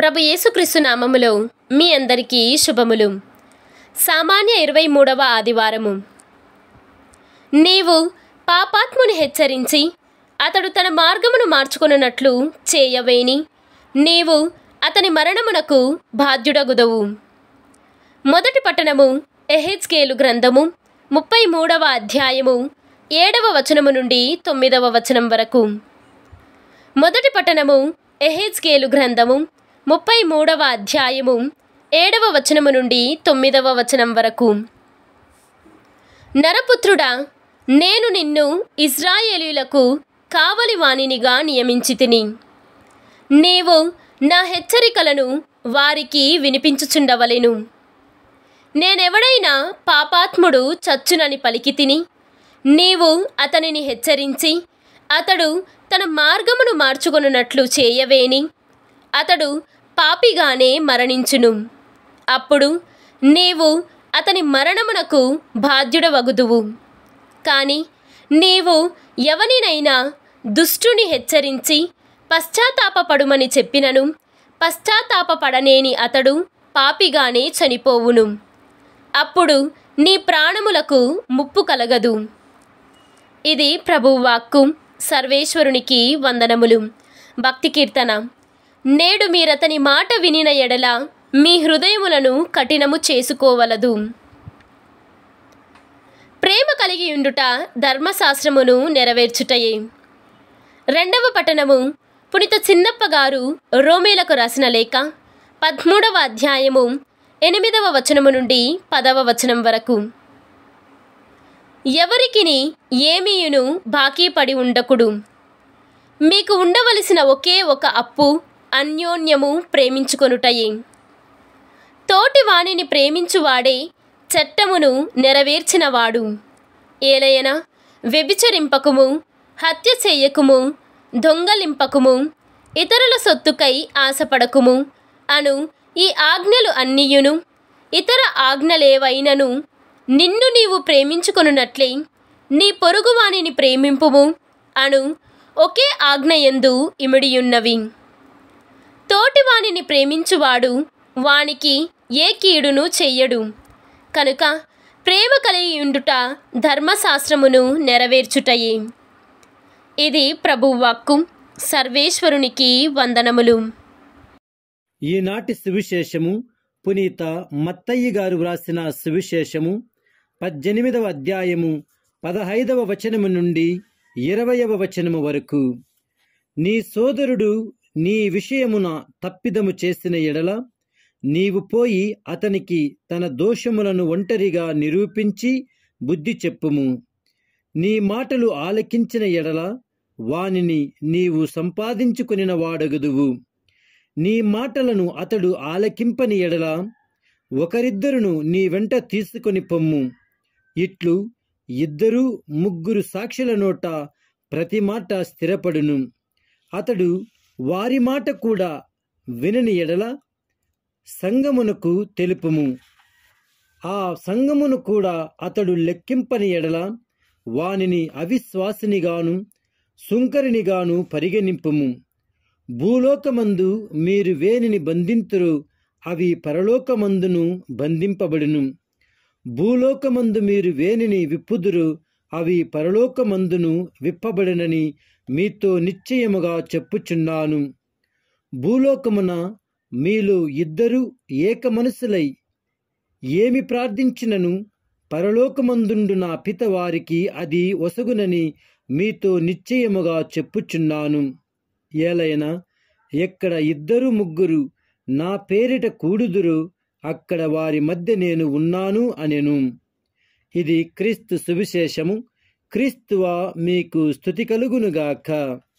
ప్రభు యేసుక్రీస్తు నామములో మీ అందరికీ శుభములు సామాన్య ఇరవై మూడవ ఆదివారము నీవు పాపాత్ముని హెచ్చరించి అతడు తన మార్గమును మార్చుకొనున్నట్లు చేయవేని నీవు అతని మరణమునకు బాధ్యుడగుదవు మొదటి పట్టణము ఎహెచ్కేలు గ్రంథము ముప్పై మూడవ అధ్యాయము ఏడవ వచనము నుండి తొమ్మిదవ వచనం వరకు మొదటి పట్టణము ఎహెచ్కేలు గ్రంథము ముప్పై మూడవ అధ్యాయము ఏడవ వచనము నుండి తొమ్మిదవ వచనం వరకు నరపుత్రుడా నేను నిన్ను ఇజ్రాయేలీలకు కావలి వాణినిగా నియమించి తిని నీవు నా హెచ్చరికలను వారికి వినిపించుచుండవలెను నేనెవడైనా పాపాత్ముడు చచ్చునని పలికి తిని నీవు అతనిని హెచ్చరించి అతడు తన మార్గమును మార్చుకొనున్నట్లు చేయవేని అతడు పాపిగానే మరణించును అప్పుడు నీవు అతని మరణమునకు బాధ్యుడవగుదువు కాని నీవు ఎవనినైనా దుష్టుని హెచ్చరించి పశ్చాత్తాపపడుమని చెప్పినను పశ్చాత్తాపపడనేని అతడు పాపిగానే చనిపోవును అప్పుడు నీ ప్రాణములకు ముప్పు కలగదు ఇది ప్రభువాక్కు సర్వేశ్వరునికి వందనములు భక్తి కీర్తన నేడు మీరతని మాట వినిన ఎడల మీ హృదయములను కఠినము చేసుకోవలదు ప్రేమ కలిగి ఉండుట ధర్మశాస్త్రమును నెరవేర్చుటయే రెండవ పట్టణము పునిత చిన్నప్ప గారు రోమేలకు రాసిన లేఖ పదమూడవ అధ్యాయము ఎనిమిదవ వచనము నుండి పదవ వచనం వరకు ఎవరికిని ఏమీయును బాకీ పడి ఉండకుడు మీకు ఉండవలసిన ఒకే ఒక అప్పు అన్యోన్యము ప్రేమించుకొనుటయే తోటి వాణిని ప్రేమించువాడే చట్టమును నెరవేర్చినవాడు ఏలయన వ్యభిచరింపకుము హత్య చేయకుము దొంగలింపకుము ఇతరుల సొత్తుకై ఆశపడకుము అను ఈ ఆజ్ఞలు అన్నియును ఇతర ఆజ్ఞలేవైనను నిన్ను నీవు ప్రేమించుకొనున్నట్లే నీ పొరుగువానిని ప్రేమింపుము అను ఒకే ఆజ్ఞయందు ఇమిడియున్నవి తోటివానిని ప్రేమించువాడు వానికి ఏ కీడును చెయ్యడు కనుక ప్రేమ కలిగి ఉండుట ధర్మశాస్త్రమును నెరవేర్చుటయే ఇది ప్రభువాక్కు సర్వేశ్వరునికి వందనములు ఈనాటి సువిశేషము పునీత మత్తయ్య గారు వ్రాసిన సువిశేషము పద్దెనిమిదవ అధ్యాయము పదహైదవ వచనము నుండి ఇరవయవ వచనము వరకు నీ సోదరుడు నీ విషయమున తప్పిదము చేసిన ఎడల నీవు పోయి అతనికి తన దోషములను ఒంటరిగా నిరూపించి బుద్ధి చెప్పుము నీ మాటలు ఆలకించిన ఎడల వానిని నీవు సంపాదించుకునిన వాడగదువు నీ మాటలను అతడు ఆలకింపని ఎడల ఒకరిద్దరును నీ వెంట తీసుకొని పొమ్ము ఇట్లు ఇద్దరు ముగ్గురు సాక్షుల నోట ప్రతి మాట స్థిరపడును అతడు వారి మాట కూడా వినని ఎడల సంగమునకు తెలుపుము ఆ సంగమును కూడా అతడు లెక్కింపని ఎడల వానిని అవిశ్వాసినిగాను సుంకరినిగాను పరిగణింపుము భూలోకమందు మీరు వేనిని బంధింతురు అవి పరలోకమందును బంధింపబడును భూలోకమందు మీరు వేనిని విప్పుదురు అవి పరలోకమందును విప్పబడినని మీతో నిశ్చయముగా చెప్పుచున్నాను భూలోకమున మీలో ఇద్దరు ఏక మనసులై ఏమి ప్రార్థించినను పరలోకమందుండు నా పిత వారికి అది ఒసగునని మీతో నిశ్చయముగా చెప్పుచున్నాను ఏలైనా ఎక్కడ ఇద్దరు ముగ్గురు నా పేరిట కూడుదురు అక్కడ వారి మధ్య నేను ఉన్నాను అనెను ఇది క్రీస్తు సువిశేషము క్రీస్తువా మీకు స్థుతి కలుగునుగాక